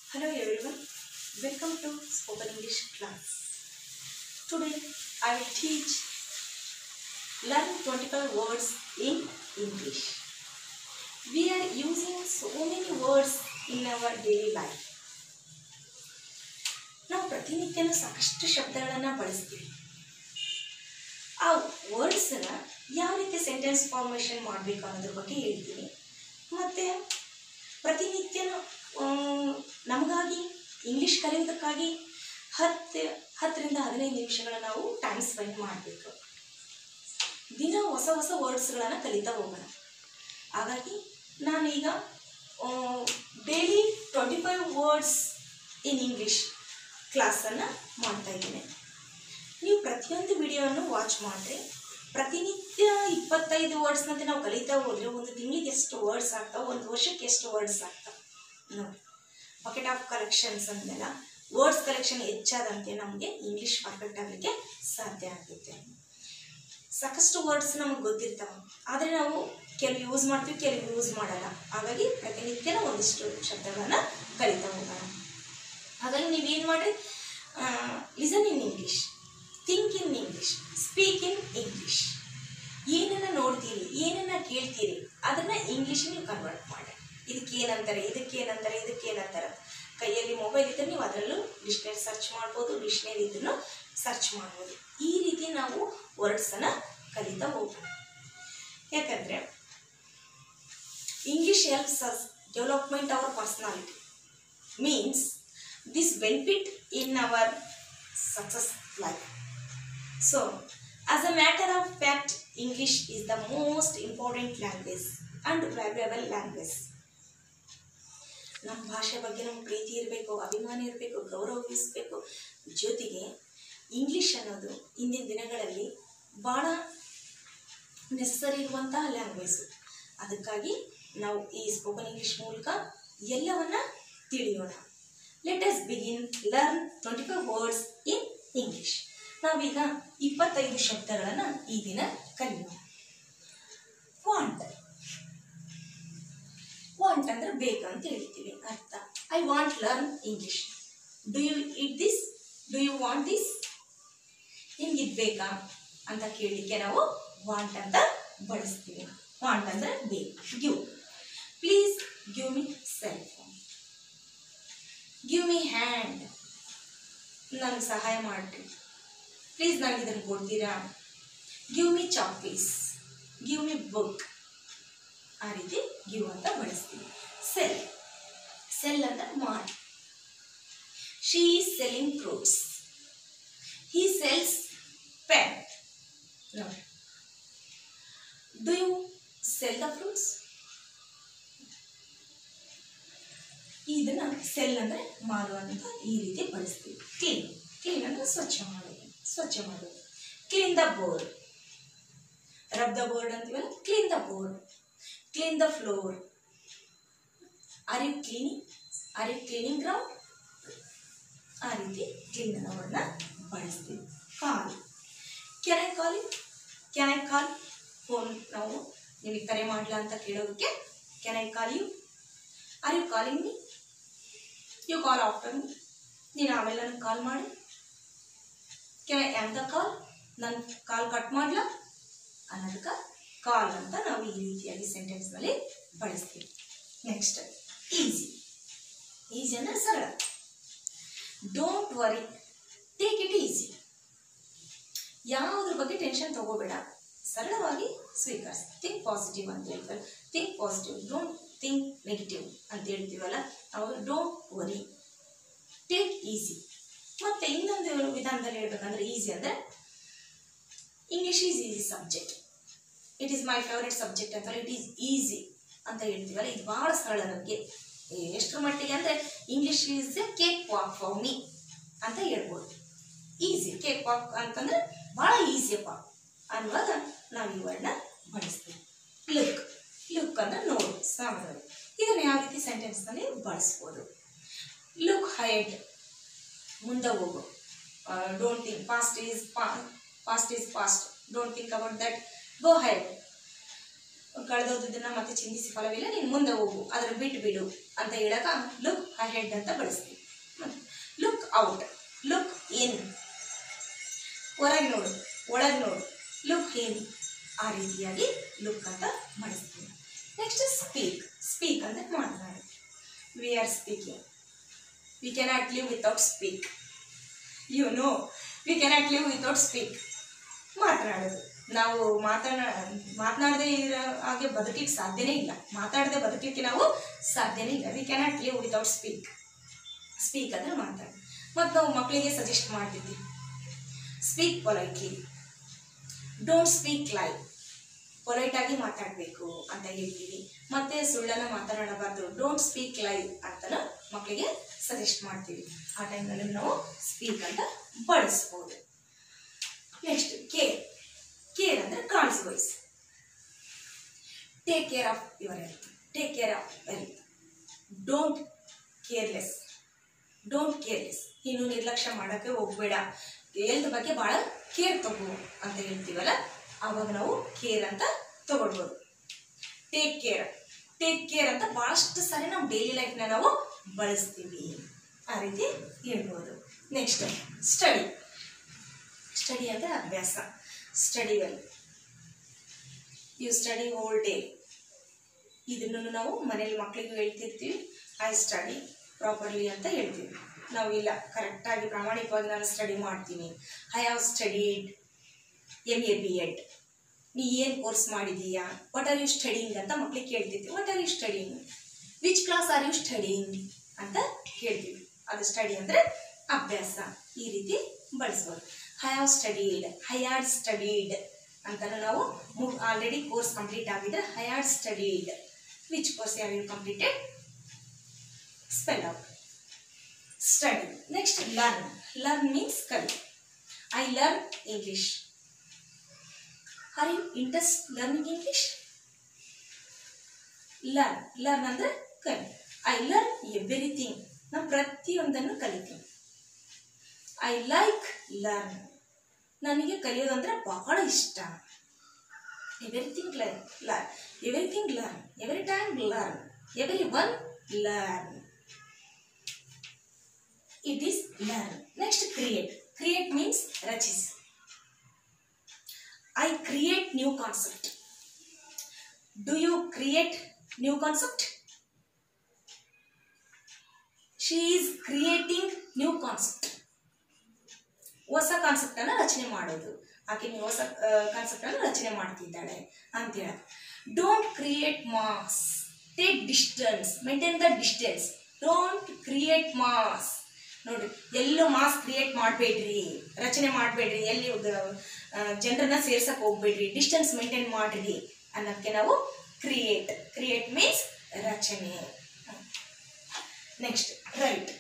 Hello everyone, welcome to Spoken English class. Today I will teach learn 25 words in English. We are using so many words in our daily life. ನಾವು ಪ್ರತಿನಿತ್ಯನೂ ಸಾಕಷ್ಟು ಶಬ್ದಗಳನ್ನು ಬಳಸ್ತೀವಿ ಆ ವರ್ಡ್ಸನ್ನ ಯಾವ ರೀತಿ sentence formation ಮಾಡಬೇಕು ಅನ್ನೋದ್ರ ಬಗ್ಗೆ ಹೇಳ್ತೀನಿ ಮತ್ತು ಪ್ರತಿನಿತ್ಯನೂ ಆಮ್, ನಮಗಾಗಿ ಇಂಗ್ಲೀಷ್ ಕಲಿಯೋದಕ್ಕಾಗಿ ಹತ್ತು ಹತ್ತರಿಂದ ಹದಿನೈದು ನಿಮಿಷಗಳ ನಾವು ಟೈಮ್ ಸ್ಪೆಂಡ್ ಮಾಡಬೇಕು ದಿನ ಹೊಸ ಹೊಸ ವರ್ಡ್ಸ್ಗಳನ್ನು ಕಲಿತಾ ಹೋಗೋಣ ಹಾಗಾಗಿ ನಾನೀಗ daily twenty five words in English ಕ್ಲಾಸನ್ನು ಮಾಡ್ತಾ ಇದ್ದೀನಿ ನೀವು ಪ್ರತಿಯೊಂದು ವಿಡಿಯೋವನ್ನು ವಾಚ್ ಮಾಡಿರಿ ಪ್ರತಿನಿತ್ಯ ಇಪ್ಪತ್ತೈದು ವರ್ಡ್ಸ್ನಂತೆ ನಾವು ಕಲಿತಾ ಹೋದರೆ ಒಂದು ತಿಂಗಳಿಗೆ ಎಷ್ಟು ವರ್ಡ್ಸ್ ಆಗ್ತಾವೆ ಒಂದು ವರ್ಷಕ್ಕೆ ಎಷ್ಟು ವರ್ಡ್ಸ್ ಆಗ್ತಾವೆ ನೋಡಿ ಬಕೆಟ್ ಆಫ್ ಕಲೆಕ್ಷನ್ಸ್ ಅಂದೆಲ್ಲ ವರ್ಡ್ಸ್ ಕಲೆಕ್ಷನ್ ಹೆಚ್ಚಾದಂತೆ ನಮಗೆ ಇಂಗ್ಲೀಷ್ ಪರ್ಫೆಕ್ಟ್ ಆಗಲಿಕ್ಕೆ ಸಾಧ್ಯ ಆಗುತ್ತೆ ಸಾಕಷ್ಟು ವರ್ಡ್ಸ್ ನಮಗೆ ಗೊತ್ತಿರ್ತಾವೆ ಆದರೆ ನಾವು ಕೆಲವು ಯೂಸ್ ಮಾಡ್ತೀವಿ ಕೆಲವು ಯೂಸ್ ಮಾಡಲ್ಲ ಹಾಗಾಗಿ ಪ್ರತಿನಿತ್ಯನ ಒಂದಿಷ್ಟು ಶಬ್ದಗಳನ್ನು ಕಲಿತಾ ಹೋಗೋಣ ಹಾಗಾಗಿ ನೀವೇನು ಮಾಡಿರಿ listen in English think in English speak in English ಏನನ್ನ ನೋಡ್ತೀರಿ ಏನನ್ನ ಕೇಳ್ತೀರಿ ಅದನ್ನ ಇಂಗ್ಲೀಷ್ ನೀವು ಕನ್ವರ್ಟ್ ಮಾಡಿ ಇದಕ್ಕೆ ಏನಂತಾರೆ ಇದಕ್ಕೆ ಏನಂತಾರೆ ಇದಕ್ಕೆ ಏನಂತಾರೆ ಕೈಯಲ್ಲಿ ಮೊಬೈಲ್ ಇದ್ದರೆ ನೀವು ಅದರಲ್ಲೂ ಡಿಕ್ಷನರಿ ಸರ್ಚ್ ಮಾಡ್ಬೋದು ಡಿಕ್ಷನರಿ ಇದನ್ನು ಸರ್ಚ್ ಮಾಡ್ಬೋದು ಈ ರೀತಿ ನಾವು ವರ್ಡ್ಸನ್ನು ಕಲಿತಾ ಹೋಗೋಣ ಯಾಕಂದರೆ English helps us development our personality means this benefit in our success life. So, as a matter of fact, English is the most important language and valuable language. ನಮ್ಮ ಭಾಷೆ ಬಗ್ಗೆ ನಮ್ಗೆ ಪ್ರೀತಿ ಇರಬೇಕು ಅಭಿಮಾನ ಇರಬೇಕು ಗೌರವಿಸಬೇಕು ಜೊತೆಗೆ ಇಂಗ್ಲೀಷ್ ಅನ್ನೋದು ಇಂದಿನ ದಿನಗಳಲ್ಲಿ ಭಾಳ ನೆಸಸರಿ ಇರುವಂತಹ ಲ್ಯಾಂಗ್ವೇಜು ಅದಕ್ಕಾಗಿ ನಾವು ಈ ಸ್ಪೋಕನ್ ಇಂಗ್ಲೀಷ್ ಮೂಲಕ ಎಲ್ಲವನ್ನ ತಿಳಿಯೋಣ let us begin learn twenty five words in English ನಾವೀಗ ಇಪ್ಪತ್ತೈದು ಶಬ್ದಗಳನ್ನು ಈ ದಿನ ಕಲಿಯೋಣ ವಾಂಟ್ ವಾಂಟ್ ಅಂದ್ರೆ ಬೇಕಂತ ಹೇಳ್ತೀವಿ ಅರ್ಥ I want learn English do you it this do you want this ನಿಮ್ಗೆ ಇದು ಬೇಕಾ ಅಂತ ಕೇಳಲಿಕ್ಕೆ ನಾವು ವಾಂಟ್ ಅಂತ ಬಳಸ್ತೀವಿ ವಾಂಟ್ ಅಂದ್ರೆ ಬೇಕು give please give me cell phone give me hand ನನಗೆ ಸಹಾಯ ಮಾಡಿರಿ ಪ್ಲೀಸ್ ನನಗೆ ಇದನ್ನು ಕೊಡ್ತೀರಾ give me chalk piece give me book ಆ ರೀತಿ ಗಿವ್ ಅಂತ ಬಳಸ್ತೀವಿ ಸೆಲ್ ಸೆಲ್ ಅಂತ ಮಾಡಿ she is selling fruits he sells pen ನೋಡಿ do you sell the fruits ಇದನ್ನ ಸೆಲ್ ಅಂದ್ರೆ ಮಾಡುವಂತ ಈ ರೀತಿ ಬಳಸ್ತೀವಿ ಕ್ಲೀನ್ ಕ್ಲೀನ್ ಅಂದ್ರೆ ಸ್ವಚ್ಛ ಮಾಡೋದು ಸ್ವಚ್ಛ ಮಾಡೋದು clean the board rub the board ಅಂತೀವಲ್ಲ clean the board clean the floor are you cleaning are you cleaning ground ಆ ರೀತಿ ಕ್ಲೀನ್ ಅನ್ನೋದನ್ನ ಬಳಸ್ತೀವಿ call can I call can I call phone ನಾವು ನಿಮಗೆ ಕರೆ ಮಾಡಲ ಅಂತ ಕೇಳೋದಕ್ಕೆ can I call you are you calling me you call after me ನೀನು ಆಮೇಲೆ ನನಗೆ ಕಾಲ್ ಮಾಡಿ can I am the call ನನ್ನ ಕಾಲ್ ಕಟ್ ಮಾಡಲ ಅನ್ನೋದಕ್ಕೆ ಕಾಲ್ ಅಂತ ನಾವು ಈ ರೀತಿಯಾಗಿ ಸೆಂಟೆನ್ಸ್ನಲ್ಲಿ ಬಳಸ್ತೀವಿ ನೆಕ್ಸ್ಟ್ ಈಸಿ ಈಸಿ ಅಂದರೆ ಸರಳ don't worry take it easy ಯಾವುದ್ರ ಬಗ್ಗೆ ಟೆನ್ಷನ್ ತಗೋಬೇಡ ಸರಳವಾಗಿ ಸ್ವೀಕರಿಸಿ ಥಿಂಕ್ ಪಾಸಿಟಿವ್ ಅಂತ ಹೇಳ್ತಾರೆ think positive don't think negative ಅಂತ ಹೇಳ್ತೀವಲ್ಲ ನಾವು ಡೋಂಟ್ ವರಿ ಟೇಕ್ ಈಸಿ ಮತ್ತು ಇನ್ನೊಂದು ವಿಧಾನದಲ್ಲಿ ಹೇಳ್ಬೇಕಂದ್ರೆ ಈಸಿ ಅಂದರೆ English is easy subject it is my favourite subject ಅಂತ ಇಟ್ ಈಸ್ ಈಸಿ ಅಂತ ಹೇಳ್ತೀವಲ್ಲ ಇದು ಭಾಳ ಸರಳ ನಮಗೆ ಎಷ್ಟರ ಮಟ್ಟಿಗೆ ಅಂದರೆ English is a cake walk for me ಅಂತ ಹೇಳ್ಬೋದು ಈಸಿ ಕೇಕ್ ವಾಕ್ ಅಂತಂದ್ರೆ ಭಾಳ ಈಸಿಯಪ್ಪ ಅನ್ನುವಾಗ ನಾವು ಈ ವರ್ಡ್ನ ಬಳಸ್ತೀವಿ ಲುಕ್ ಲುಕ್ ಅಂದ್ರೆ ನೋಡು ಸಾಮಾನ್ಯವಾಗಿ ಇದನ್ನು ಯಾವ ರೀತಿ ಸೆಂಟೆನ್ಸ್ನಲ್ಲಿ ಬಳಸ್ಬೋದು ಲುಕ್ ಹೈಡ್ ಮುಂದೆ ಹೋಗು don't think past is past is past don't think about that go ahead ಕಳೆದೋದನ್ನ ಮತ್ತೆ ಚಿಂತಿಸಿ ಫಲವಿಲ್ಲ ನೀನು ಮುಂದೆ ಹೋಗು ಅದನ್ನು ಬಿಟ್ಟು ಬಿಡು ಅಂತ ಹೇಳಕ ಲುಕ್ ಅಹೆಡ್ ಅಂತ ಬಳಸ್ತೀವಿ ಲುಕ್ ಔಟ್ ಲುಕ್ ಇನ್ ಹೊರಗೆ ನೋಡು ಒಳಗೆ ನೋಡು ಲುಕ್ ಇನ್ ಆ ರೀತಿಯಾಗಿ ಲುಕ್ ಅಂತ ಬಳಸ್ತೀವಿ ನೆಕ್ಸ್ಟ್ ಸ್ಪೀಕ್ ಸ್ಪೀಕ್ ಅಂದರೆ ಮಾತನಾಡು we are speaking we cannot live without speak you know we cannot live without speak ಮಾತನಾಡೋದು ನಾವು ಮಾತನಾ ಮಾತನಾಡದೆ ಇರೋ ಹಾಗೆ ಬದುಕಲಿಕ್ಕೆ ಸಾಧ್ಯನೇ ಇಲ್ಲ ಮಾತಾಡದೆ ಬದುಕಲಿಕ್ಕೆ ನಾವು ಸಾಧ್ಯನೇ ಇಲ್ಲ we cannot live without speak speak ಅಂದರೆ ಮಾತಾಡಿ ಮತ್ತು ನಾವು ಮಕ್ಕಳಿಗೆ ಸಜೆಸ್ಟ್ ಮಾಡ್ತಿದ್ವಿ ಸ್ಪೀಕ್ ಪೊಲೈಟ್ಲಿ ಡೋಂಟ್ ಸ್ಪೀಕ್ ಲೈ ಪೊಲೈಟಾಗಿ ಮಾತಾಡಬೇಕು ಅಂತ ಹೇಳ್ತೀವಿ ಮತ್ತೆ ಸುಳ್ಳನ್ನು ಮಾತನಾಡಬಾರ್ದು ಡೋಂಟ್ ಸ್ಪೀಕ್ ಲೈ ಅಂತ ಮಕ್ಕಳಿಗೆ ಸಜೆಸ್ಟ್ ಮಾಡ್ತೀವಿ ಆ ಟೈಮ್ನಲ್ಲಿ ನಾವು ಸ್ಪೀಕ್ ಅಂತ ಬಳಸ್ಬೋದು ನೆಕ್ಸ್ಟ್ ಕೇರ್ ಕೇರ್ ಅಂದರೆ ಕಾಳಜಿ ವಹಿಸಿ take care of your health take care of health don't careless don't careless ಇನ್ನು ನಿರ್ಲಕ್ಷ್ಯ ಮಾಡೋಕ್ಕೆ ಹೋಗಬೇಡ ಹೆಲ್ತ್ ಬಗ್ಗೆ ಭಾಳ ಕೇರ್ ತಗೋ ಅಂತ ಹೇಳ್ತೀವಲ್ಲ ಆವಾಗ ನಾವು ಕೇರ್ ಅಂತ ತಗೊಳ್ಬೋದು ಟೇಕ್ ಕೇರ್ ಟೇಕ್ ಕೇರ್ ಅಂತ ಭಾಳಷ್ಟು ಸಾರಿ ನಾವು ಡೈಲಿ ಲೈಫ್ನ ನಾವು ಬಳಸ್ತೀವಿ ಆ ರೀತಿ ಹೇಳ್ಬೋದು ನೆಕ್ಸ್ಟ್ ಸ್ಟಡಿ ಸ್ಟಡಿ ಅಂದರೆ ಅಭ್ಯಾಸ study well you study whole day ಇದನ್ನು ನಾವು ಮನೇಲಿ ಮಕ್ಕಳಿಗೂ ಹೇಳ್ತಿರ್ತೀವಿ ಐ ಸ್ಟಡಿ ಪ್ರಾಪರ್ಲಿ ಅಂತ ಹೇಳ್ತೀವಿ ನಾವು ಇಲ್ಲ ಕರೆಕ್ಟಾಗಿ ಪ್ರಾಮಾಣಿಕವಾಗಿ ನಾನು ಸ್ಟಡಿ ಮಾಡ್ತೀನಿ I have studied M A B Ed ನೀ ಏನು ಕೋರ್ಸ್ ಮಾಡಿದೀಯಾ ವಾಟ್ ಆರ್ ಯು ಸ್ಟಡಿಂಗ್ ಅಂತ ಮಕ್ಳಿಗೆ ಕೇಳ್ತಿರ್ತೀವಿ what are you studying which class are you studying ಅಂತ ಹೇಳ್ತೀವಿ ಅದು ಸ್ಟಡಿ ಅಂದರೆ ಅಭ್ಯಾಸ ಈ ರೀತಿ ಬಳಸ್ಬೋದು I have studied I are studied ಅಂತ ನಾವು ಆಲ್ರೆಡಿ ಕೋರ್ಸ್ ಕಂಪ್ಲೀಟ್ ಆಗಿದ್ರೆ I are studied which course are you completed spell out study next learn learn means ಕಲಿ I learn English are you interest learning English learn learn ಅಂದರೆ ಕಲಿ I learn everything ನಾನು ಪ್ರತಿಯೊಂದನ್ನು ಕಲಿತೀನಿ I like learn ನನಗೆ ಕಲಿಯೋದಂದ್ರೆ ಬಹಳ ಇಷ್ಟ everything learn learn everything learn every time learn every one learn it is learn next create create means ರಚಿಸ್ I create new concept do you create new concept she is creating new concept ಹೊಸ ಕಾನ್ಸೆಪ್ಟನ್ನು ರಚನೆ ಮಾಡೋದು ಆಕೆ ನೀವು ಹೊಸ ಕಾನ್ಸೆಪ್ಟನ್ನು ರಚನೆ ಮಾಡ್ತಿದ್ದಾಳೆ ಅಂತೇಳಿ don't create mass take distance maintain the distance don't create mass ನೋಡಿ ಎಲ್ಲೂ ಮಾಸ್ ಕ್ರಿಯೇಟ್ ಮಾಡಬೇಡ್ರಿ ರಚನೆ ಮಾಡಬೇಡ್ರಿ ಎಲ್ಲಿ ಜನರನ್ನ ಸೇರ್ಸಕ್ಕೆ ಹೋಗ್ಬೇಡ್ರಿ ಡಿಸ್ಟೆನ್ಸ್ ಮೇಂಟೈನ್ ಮಾಡ್ರಿ ಅನ್ನೋದಕ್ಕೆ ನಾವು ಕ್ರಿಯೇಟ್ ಕ್ರಿಯೇಟ್ ಮೀನ್ಸ್ ರಚನೆ next write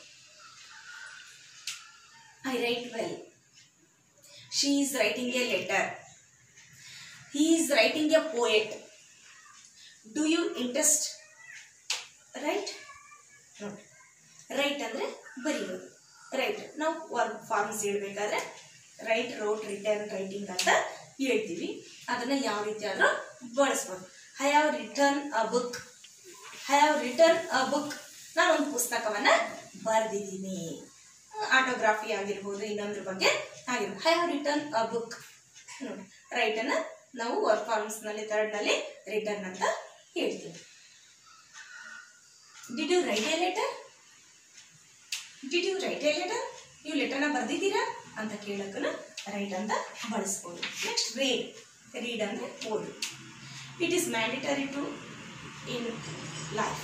I write well. She is writing a letter. He is writing a poet. Do you interest? Right? ನೋಡಿ ರೈಟ್ ಅಂದರೆ ಬರೆಯೋದು ರೈಟ್ ನಾವು ವರ್ಕ್ ಫಾರ್ಮ್ಸ್ ಹೇಳ್ಬೇಕಾದ್ರೆ ರೈಟ್ ರೋಟ್ ರಿಟರ್ನ್ ರೈಟಿಂಗ್ ಅಂತ ಹೇಳ್ತೀವಿ ಅದನ್ನು ಯಾವ ರೀತಿ ಆದರೂ ಬಳಸ್ಬೋದು I have written a book I have written a book ನಾನು ಒಂದು ಪುಸ್ತಕವನ್ನು ಬರೆದಿದ್ದೀನಿ ಆಟೋಗ್ರಾಫಿ ಆಗಿರ್ಬೋದು ಇನ್ನೊಂದ್ರ ಬಗ್ಗೆ ಆಗಿರ್ಬೋದು I have written a book ನೋಡಿ ರೈಟನ್ನು ನಾವು ವರ್ಕ್ ಫಾರ್ಮ್ಸ್ನಲ್ಲಿ ಥರ್ಡ್ನಲ್ಲಿ ರಿಟರ್ನ್ ಅಂತ ಹೇಳ್ತೀವಿ did you write a letter did you write a letter ನೀವು ಲೆಟರ್ನ ಬರೆದಿದ್ದೀರಾ ಅಂತ ಕೇಳೋಕ್ಕೂ ರೈಟ್ ಅಂತ ಬಳಸ್ಬೋದು ನೆಕ್ಸ್ಟ್ ರೀಡ್ ರೀಡ್ ಅಂದರೆ ಓದು it is mandatory to in life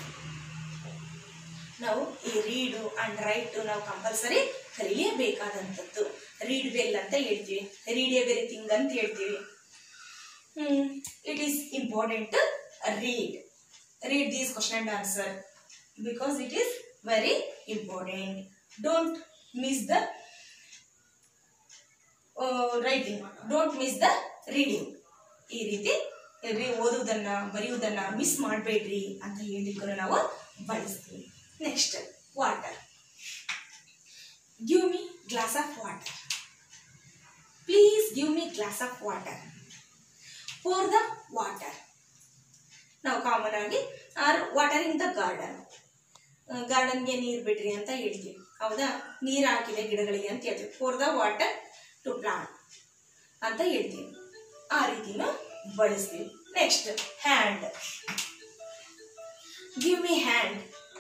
ನಾವು ಈ ರೀಡು ಆ್ಯಂಡ್ ರೈಟು ನಾವು ಕಂಪಲ್ಸರಿ ಕಲಿಯಬೇಕಾದಂಥದ್ದು ರೀಡ್ ವೆಲ್ ಅಂತ ಹೇಳ್ತೀವಿ ರೀಡ್ ಎವ್ರಿಥಿಂಗ್ ಅಂತ ಹೇಳ್ತೀವಿ it is important read read these question and answer because it is very important don't miss the writing don't miss the reading ಈ ರೀತಿ ರೀ ಓದುವುದನ್ನು ಬರೆಯುವುದನ್ನು ಮಿಸ್ ಮಾಡಬೇಡ್ರಿ ಅಂತ ಹೇಳಿಕ್ಕೂ ನಾವು ಬಳಸ್ತೀವಿ next water give me glass of water please give me glass of water for the water ನಾವು ಕಾಮನ್ ಆಗಿ or water in the garden ಗಾರ್ಡನ್ಗೆ ನೀರು ಬಿಡ್ರಿ ಅಂತ ಹೇಳ್ತೀವಿ ಹೌದಾ ನೀರು ಹಾಕಿದೆ ಗಿಡಗಳಿಗೆ ಅಂತ ಹೇಳ್ತೀವಿ for the water to plant ಅಂತ ಹೇಳ್ತೀವಿ ಆ ರೀತಿನೂ ಬಳಸ್ತೀವಿ next hand give me hand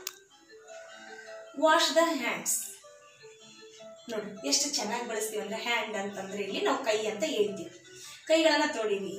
wash the hands ನೋಡಿ ಎಷ್ಟು ಚೆನ್ನಾಗಿ ಬಳಸ್ತೀವಿ ಅಂದ್ರೆ ಹ್ಯಾಂಡ್ ಅಂತಂದ್ರೆ ಇಲ್ಲಿ ನಾವು ಕೈ ಅಂತ ಹೇಳ್ತೀವಿ ಕೈಗಳನ್ನ ತೊಳಿವಿ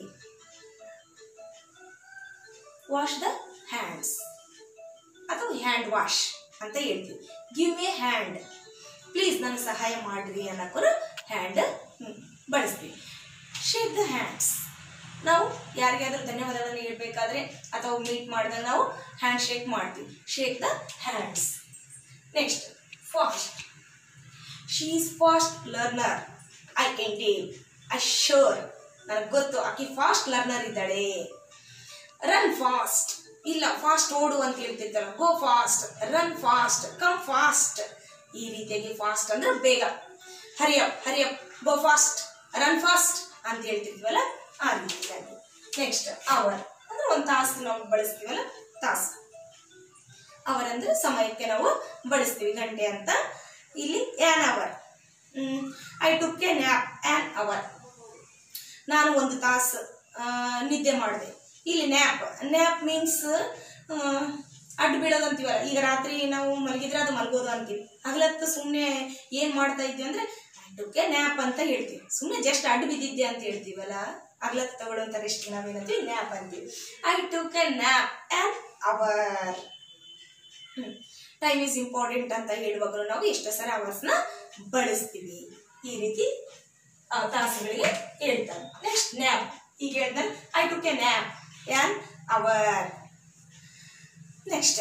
ವಾಶ್ ದ ಹ್ಯಾಂಡ್ಸ್ ಅಥವಾ ಹ್ಯಾಂಡ್ ವಾಶ್ ಅಂತ ಹೇಳ್ತೀವಿ ಗಿವ್ ಮಿ ಹ್ಯಾಂಡ್ ಪ್ಲೀಸ್ ನನಗೆ ಸಹಾಯ ಮಾಡ್ರಿ ಅನ್ನೋಕ್ಕೋರು ಹ್ಯಾಂಡ್ ಬಳಸ್ತೀವಿ ಶೇಕ್ ದ ಹ್ಯಾಂಡ್ಸ್ ನಾವು ಯಾರಿಗಾದ್ರೂ ಧನ್ಯವಾದಗಳನ್ನು ಹೇಳ್ಬೇಕಾದ್ರೆ ಅಥವಾ ಮೀಟ್ ಮಾಡಿದಾಗ ನಾವು ಹ್ಯಾಂಡ್ ಶೇಕ್ ಮಾಡ್ತೀವಿ shake the hands next fast she is fast learner I can dave I sure ನನಗೆ ಗೊತ್ತು ಆಕೆ ಫಾಸ್ಟ್ ಲರ್ನರ್ ಇದ್ದಾಳೆ ರನ್ ಫಾಸ್ಟ್ ಇಲ್ಲ ಫಾಸ್ಟ್ ಓಡು ಅಂತ ಹೇಳ್ತಿರ್ತಾರ go fast run fast come fast ಈ ರೀತಿಯಾಗಿ ಫಾಸ್ಟ್ ಅಂದ್ರೆ ಬೇಗ hurry up hurry up go fast run fast ಅಂತ ಹೇಳ್ತಿದ್ವಲ್ಲ ಆ ರೀತಿಯಾಗಿ ನೆಕ್ಸ್ಟ್ ಅವರ್ ಅಂದ್ರೆ ಒಂದು ತಾಸು ನಾವು ಬಳಸ್ತೀವಲ್ಲ ತಾಸು ಅವರ್ ಅಂದ್ರೆ ಸಮಯಕ್ಕೆ ನಾವು ಬಳಸ್ತೀವಿ ಗಂಟೆ ಅಂತ ಇಲ್ಲಿ an hour I took a nap an hour ನಾನು ಒಂದು ತಾಸು ಆ, ನಿದ್ದೆ ಮಾಡಿದೆ ಇಲ್ಲಿ ನ್ಯಾಪ್ ನ್ಯಾಪ್ ಮೀನ್ಸ್ ಅಡ್ಡು ಬೀಳೋದು ಅಂತೀವಲ್ಲ ಈಗ ರಾತ್ರಿ ನಾವು ಮಲಗಿದ್ರೆ ಅದು ಮಲಗೋದು ಅಂತೀವಿ ಹಗಲತ್ತು ಸುಮ್ಮನೆ ಏನು ಮಾಡ್ತಾ ಇದ್ವಿ ಅಂದರೆ ಅಡ್ಡಕ್ಕೆ ನ್ಯಾಪ್ ಅಂತ ಹೇಳ್ತೀವಿ ಸುಮ್ಮನೆ ಜಸ್ಟ್ ಅಡ್ಡು ಬಿದ್ದಿದ್ದೆ ಅಂತ ಹೇಳ್ತೀವಲ್ಲ ಹಗಲತ್ತು ತಗೊಳ್ಳೋಂಥ ರೆಸ್ಟ್ ನಾವೇನಂತೀವಿ ನ್ಯಾಪ್ ಅಂತೀವಿ I took a nap an hour time is important ಅಂತ ಹೇಳುವಾಗಲೂ ನಾವು ಎಷ್ಟೋ ಸಲ ಅವರ್ಸ್ನ ಬಳಸ್ತೀವಿ ಈ ರೀತಿ ಆ, ತಾಸುಗಳಿಗೆ ಹೇಳ್ತಾರೆ ನೆಕ್ಸ್ಟ್ ನ್ಯಾಪ್ ಈಗ ಹೇಳ್ತಾರೆ I took a nap an hour next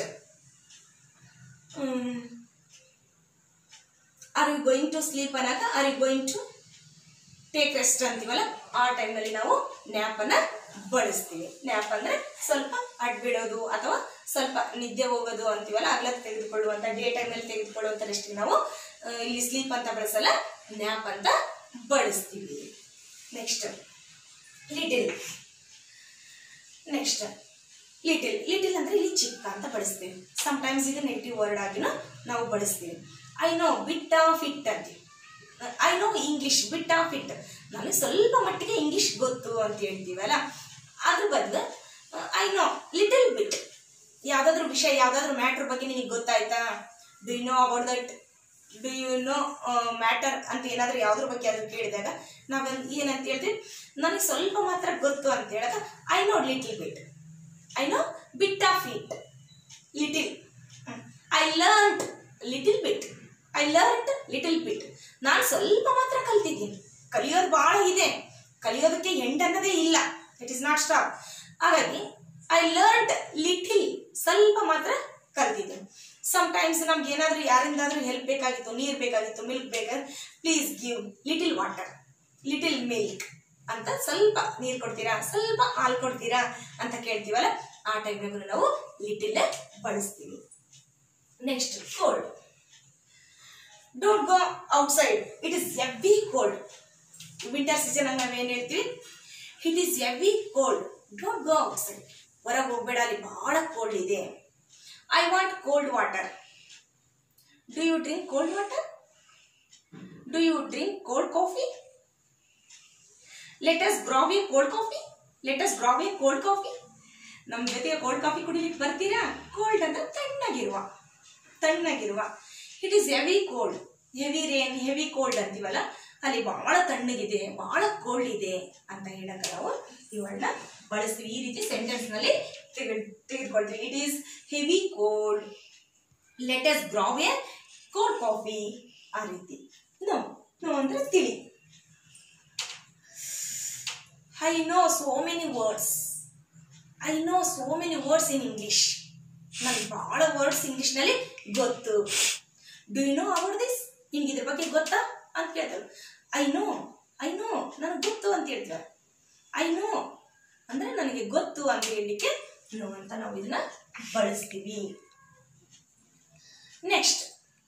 are you going to sleep ಅನ್ನಕ are you going to take rest ಅಂತೀವಲ್ಲ ಆ ಟೈಮಲ್ಲಿ ನಾವು ನ್ಯಾಪನ್ನು ಬಳಸ್ತೀವಿ ನ್ಯಾಪ್ ಅಂದರೆ ಸ್ವಲ್ಪ ಅಡ್ಬಿಡೋದು ಅಥವಾ ಸ್ವಲ್ಪ ನಿದ್ದೆ ಹೋಗೋದು ಅಂತೀವಲ್ಲ ಅಗ್ಲತ್ ತೆಗೆದುಕೊಳ್ಳುವಂಥ ಡೇ ಟೈಮಲ್ಲಿ ತೆಗೆದುಕೊಳ್ಳುವಂಥ ರೆಸ್ಟಿಗೆ ನಾವು ಆ, ಇಲ್ಲಿ ಸ್ಲೀಪ್ ಅಂತ ಬಳಸಲ್ಲ ನ್ಯಾಪ್ ಅಂತ ಬಳಸ್ತೀವಿ next little next little little ಅಂದರೆ ಇಲ್ಲಿ ಚಿಕ್ಕ ಅಂತ ಬಳಸ್ತೀವಿ ಸಮ್ಟೈಮ್ಸ್ ಇದು ನೆಗೆಟಿವ್ ವರ್ಡ್ ಆಗಿನೂ ನಾವು ಬಳಸ್ತೀವಿ I know bit of it ಅಂತೀವಿ I know English bit of it ನನಗೆ ಸ್ವಲ್ಪ ಮಟ್ಟಿಗೆ ಇಂಗ್ಲೀಷ್ ಗೊತ್ತು ಅಂತ ಹೇಳ್ತೀವಲ್ಲ ಅದ್ರ ಬದಲು ಐ ನೋ ಲಿಟಲ್ ಬಿಟ್ ಯಾವುದಾದ್ರೂ ವಿಷಯ ಯಾವುದಾದ್ರೂ ಮ್ಯಾಟ್ರ್ ಬಗ್ಗೆ ನಿನಗೆ ಗೊತ್ತಾಯ್ತಾ do you know about that do you know matter ಅಂತ ಏನಾದರೂ ಯಾವುದ್ರ ಬಗ್ಗೆ ಆದರೂ ಕೇಳಿದಾಗ ನಾವು ಏನಂತ ಹೇಳ್ತೀವಿ ನನಗೆ ಸ್ವಲ್ಪ ಮಾತ್ರ ಗೊತ್ತು ಅಂತ ಹೇಳಿದಾಗ I know little bit I know bit of it little I learned little bit I learned little bit ನಾನು ಸ್ವಲ್ಪ ಮಾತ್ರ ಕಲ್ತಿದ್ದೀನಿ ಕಲಿಯೋದು ಭಾಳ ಇದೆ ಕಲಿಯೋದಕ್ಕೆ ಎಂಡ್ ಅನ್ನೋದೇ ಇಲ್ಲ ಇಟ್ ಇಸ್ ನಾಟ್ ಸ್ಟಾಪ್ ಹಾಗಾಗಿ ಐ ಲರ್ನ್ಡ್ ಲಿಟಿಲ್ ಸ್ವಲ್ಪ ಮಾತ್ರ ಕಲ್ತಿದ್ದೀನಿ ಸಮ್ಟೈಮ್ಸ್ ನಮ್ಗೆ ಏನಾದರೂ ಯಾರಿಂದಾದ್ರೂ ಹೆಲ್ಪ್ ಬೇಕಾಗಿತ್ತು ನೀರು ಬೇಕಾಗಿತ್ತು ಮಿಲ್ಕ್ ಬೇಕಾದ್ರೆ please give little water little milk ಅಂತ ಸ್ವಲ್ಪ ನೀರು ಕೊಡ್ತೀರಾ ಸ್ವಲ್ಪ ಹಾಲು ಕೊಡ್ತೀರಾ ಅಂತ ಕೇಳ್ತೀವಲ್ಲ ಆ ಟೈಮ್ನಾಗೂ ನಾವು ಲಿಟಿಲ್ ಬಳಸ್ತೀವಿ next cold don't go outside it is heavy cold winter season ಆಗಿ ನಾವೇನು ಹೇಳ್ತೀವಿ it is heavy cold don't go outside ಹೊರಗೆ ಹೋಗ್ಬೇಡ ಅಲ್ಲಿ ಬಹಳ ಕೋಲ್ಡ್ ಇದೆ I want cold water do you drink cold water do you drink cold coffee let us grab cold coffee let us grab cold coffee ನಮ್ಮ ಜೊತೆಗೆ ಕೋಲ್ಡ್ ಕಾಫಿ ಕುಡಿಲಿಕ್ಕೆ ಬರ್ತೀರಾ cold ಅಂದ್ರೆ ತಣ್ಣಗಿರುವ ತಣ್ಣಗಿರುವ it is heavy cold heavy rain heavy cold ಅಂತೀವಲ್ಲ ಅಲ್ಲಿ ಬಹಳ ತಣ್ಣಗಿದೆ ಬಹಳ ಕೋಲ್ಡ್ ಇದೆ ಅಂತ ಹೇಳಕ್ಕೆ ನಾವು ಇವುಗಳನ್ನ ಬಳಸ್ತೀವಿ ಈ ರೀತಿ ಸೆಂಟೆನ್ಸ್ನಲ್ಲಿ ತೆಗೆ ತೆಗೆದುಕೊಳ್ತೀವಿ it is heavy cold let us grab a cold coffee ಆ ರೀತಿ ನೋ ನೋ ಅಂದರೆ ತಿಳಿ I know so many words I know so many words in English ನನಗೆ ಭಾಳ ವರ್ಡ್ಸ್ ಇಂಗ್ಲೀಷ್ನಲ್ಲಿ ಗೊತ್ತು do you know about this ನಿನ್ಗೆ ಇದ್ರ ಬಗ್ಗೆ ಗೊತ್ತಾ ಅಂತ ಕೇಳ್ತಾರೆ ಐ ನೋ ಐ ನೋ ನನಗೆ ಗೊತ್ತು ಅಂತ ಹೇಳ್ತಾರೆ ಐ ನೋ ಅಂದರೆ ನನಗೆ ಗೊತ್ತು ಅಂತ ಹೇಳಲಿಕ್ಕೆ ನೋ ಅಂತ ನಾವು ಇದನ್ನ ಬಳಸ್ತೀವಿ next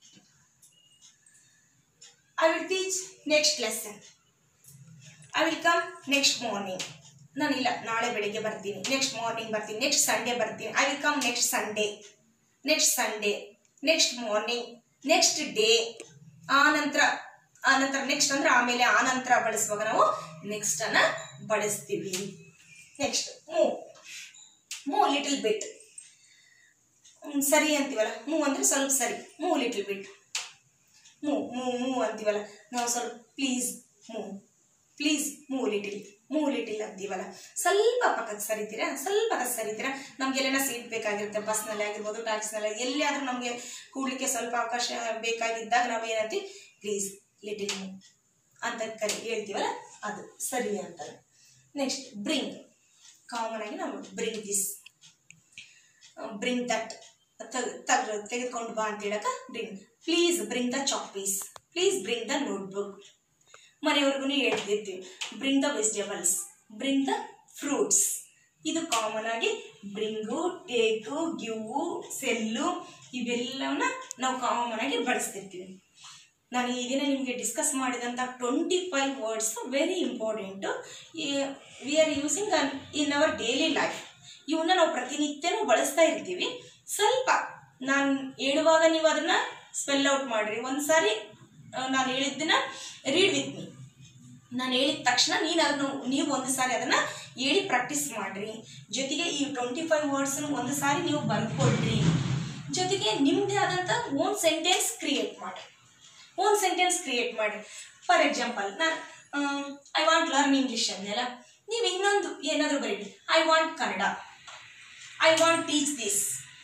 I will teach next lesson I will come next morning ನಾನು ಇಲ್ಲ ನಾಳೆ ಬೆಳಿಗ್ಗೆ ಬರ್ತೀನಿ ನೆಕ್ಸ್ಟ್ ಮಾರ್ನಿಂಗ್ ಬರ್ತೀನಿ ನೆಕ್ಸ್ಟ್ ಸಂಡೇ ಬರ್ತೀನಿ I will come next Sunday next Sunday next morning next day ಆ ನಂತರ ಆ ನಂತರ ನೆಕ್ಸ್ಟ್ ಅಂದ್ರೆ ಆಮೇಲೆ ಆ ನಂತರ ಬಳಸುವಾಗ ನಾವು ನೆಕ್ಸ್ಟ್ ಅನ್ನ ಬಳಸ್ತೀವಿ next move move little bit ಸರಿ ಅಂತೀವಲ್ಲ ಮೂವ್ ಅಂದ್ರೆ ಸ್ವಲ್ಪ ಸರಿ move little bit move move move ಅಂತೀವಲ್ಲ ನಾವು ಸ್ವಲ್ಪ please move please move little move little ಅಂತೀವಲ್ಲ ಸ್ವಲ್ಪ ಪಕ್ಕಕ್ಕೆ ಸರಿತೀರಾ ಸ್ವಲ್ಪ ಪಕ್ಕಕ್ಕೆ ಸರಿತೀರಾ ನಮ್ಗೆಲ್ಲೆನ ಸೀಟ್ ಬೇಕಾಗಿರುತ್ತೆ ಬಸ್ನಲ್ಲಿ ಆಗಿರ್ಬೋದು ಟ್ಯಾಕ್ಸಿನಲ್ಲಿ ಎಲ್ಲಿ ಆದ್ರೂ ನಮಗೆ ಕೂಡ್ಲಿಕ್ಕೆ ಸ್ವಲ್ಪ ಅವಕಾಶ ಬೇಕಾಗಿದ್ದಾಗ ನಾವು ಏನಂತೀವಿ ಪ್ಲೀಸ್ ಲಿಟಿಲ್ ಮೂವ್ ಅಂತ ಕರಿ ಹೇಳ್ತೀವಲ್ಲ ಅದು ಸರಿ ಅಂತಾರೆ ನೆಕ್ಸ್ಟ್ ಬ್ರಿಂಗ್ ಕಾಮನ್ ಆಗಿ ನಾವು ಬ್ರಿಂಗ್ ದಿಸ್ ಬ್ರಿಂಗ್ ದಟ್ ತಗ್ ತೆಗೆದುಕೊಂಡು ಬಾ ಅಂತ ಹೇಳಕ bring please bring the chalk piece please bring the notebook ಮನೆಯವ್ರಿಗೂ ಹೇಳ್ತಿರ್ತೀವಿ bring the vegetables bring the fruits ಇದು ಕಾಮನ್ ಆಗಿ ಬ್ರಿಂಗು ಟೇಕು ಗಿವು ಸೆಲ್ಲು ಇವೆಲ್ಲವನ್ನ ನಾವು ಕಾಮನ್ ಆಗಿ ಬಳಸ್ತಿರ್ತೀವಿ ನಾನು ಈ ದಿನ ನಿಮಗೆ ಡಿಸ್ಕಸ್ ಮಾಡಿದಂಥ twenty five words very important we are using in our daily life ಇವನ್ನ ನಾವು ಪ್ರತಿನಿತ್ಯನೂ ಬಳಸ್ತಾ ಇರ್ತೀವಿ ಸ್ವಲ್ಪ ನಾನು ಹೇಳುವಾಗ ನೀವು ಅದನ್ನ ಸ್ಪೆಲ್ ಔಟ್ ಮಾಡಿರಿ ಒಂದ್ಸಾರಿ ನಾನು ಹೇಳಿದ್ದನ್ನ ರೀಡ್ ವಿತ್ ಮೀ ನಾನು ಹೇಳಿದ ತಕ್ಷಣ ನೀನು ಅದನ್ನು ನೀವು ಒಂದು ಸಾರಿ ಅದನ್ನು ಹೇಳಿ ಪ್ರಾಕ್ಟೀಸ್ ಮಾಡಿರಿ ಜೊತೆಗೆ ಈ ಟ್ವೆಂಟಿ ಫೈವ್ ವರ್ಡ್ಸನ್ನು ಒಂದು ಸಾರಿ ನೀವು ಬರ್ಕೊಳ್ರಿ ಜೊತೆಗೆ ನಿಮ್ಮದೇ ಆದಂಥ ಓನ್ ಸೆಂಟೆನ್ಸ್ ಕ್ರಿಯೇಟ್ ಮಾಡಿ ಓನ್ ಸೆಂಟೆನ್ಸ್ ಕ್ರಿಯೇಟ್ ಮಾಡಿ ಫಾರ್ ಎಕ್ಸಾಂಪಲ್ ನಾನು ಐ ವಾಂಟ್ ಲರ್ನ್ ಇಂಗ್ಲೀಷ್ ಅಂದೆಲ್ಲ ನೀವು ಇನ್ನೊಂದು ಏನಾದರೂ ಬರೀರಿ I want Kannada I want teach this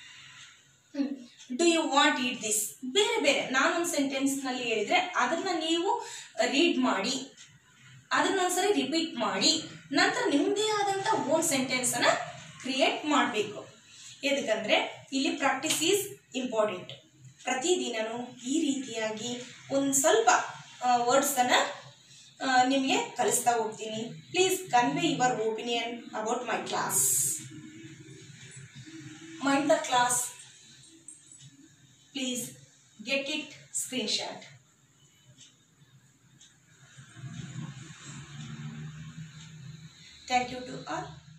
do you want eat this ಬೇರೆ ಬೇರೆ ನಾನೊಂದು ಸೆಂಟೆನ್ಸ್ನಲ್ಲಿ ಹೇಳಿದರೆ ಅದನ್ನು ನೀವು ರೀಡ್ ಮಾಡಿ ಅದನ್ನೊಂದ್ಸರಿ ರಿಪೀಟ್ ಮಾಡಿ ನಂತರ ನಿಮ್ಮದೇ ಆದಂಥ ಓನ್ ಸೆಂಟೆನ್ಸನ್ನು ಕ್ರಿಯೇಟ್ ಮಾಡಬೇಕು ಎದಕ್ಕಂದರೆ ಇಲ್ಲಿ ಪ್ರಾಕ್ಟೀಸ್ ಈಸ್ ಇಂಪಾರ್ಟೆಂಟ್ ಪ್ರತಿದಿನನೂ ಈ ರೀತಿಯಾಗಿ ಒಂದು ಸ್ವಲ್ಪ ವರ್ಡ್ಸನ್ನು ನಿಮಗೆ ಕಲಿಸ್ತಾ ಹೋಗ್ತೀನಿ please convey your opinion about my class mind the class please get it screenshot Thank you to all.